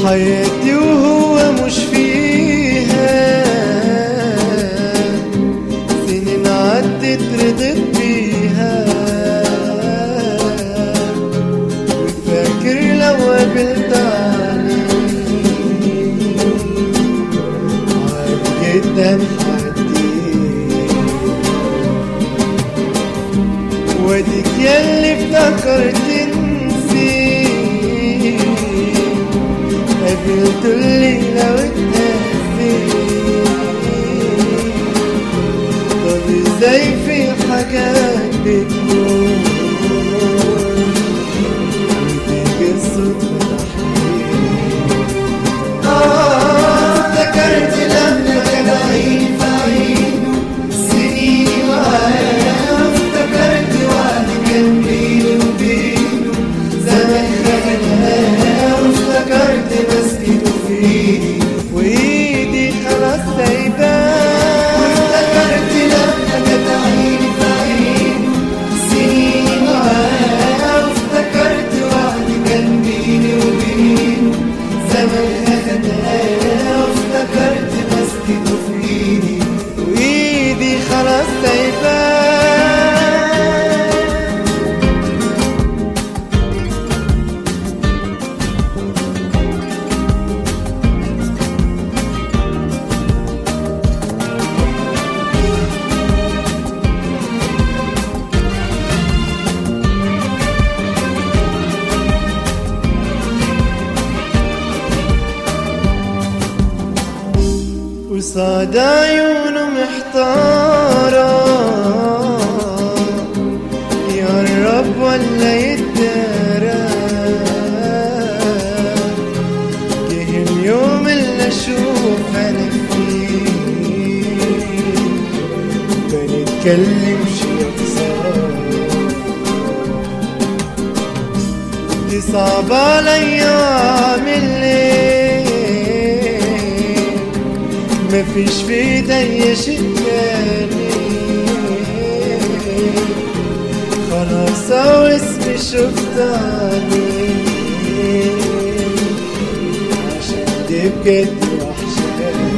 حياتي وهو مش فيها سنين عدت رضيت بيها وفاكر لو قابلت عليه عادي جدا حدي واديك ياللي افتكرت تنسي قابلت الليلة واتنسي طب ازاي في حاجات بتكون وتيجي الصدفة تحكي آه افتكرت لما كان عيني في عينه سنيني معاه افتكرت وعد كان بيني وبينه زمان خدناه وافتكرت مسكته في ايدي وايدي خلاص سايباه وافتكرت لما كانت عيني في عينه سنيني معاه وافتكرت وعد كان بيني وبينه زمان خدناه وافتكرت مسكته في ايدي وايدي خلاص سايباه وصاد عيونه محتارة يقرب ولا يتدارى جه اليوم اللي اشوف انا فيه بنتكلم شي اكثر تصعب عليا واعمل ايه مفيش في ايديا شي تاني خلاص او اسمي شفت عليه عشان دي بجد وحشاني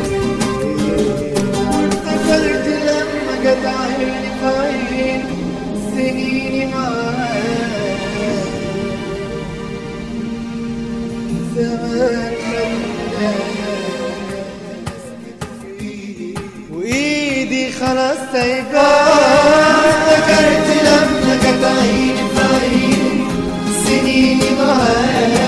افتكرت لما جت عيني في عيني سنيني معاك زمان وايدي خلاص سايباه افتكرت لما كانت عيني في عيني سنيني معاك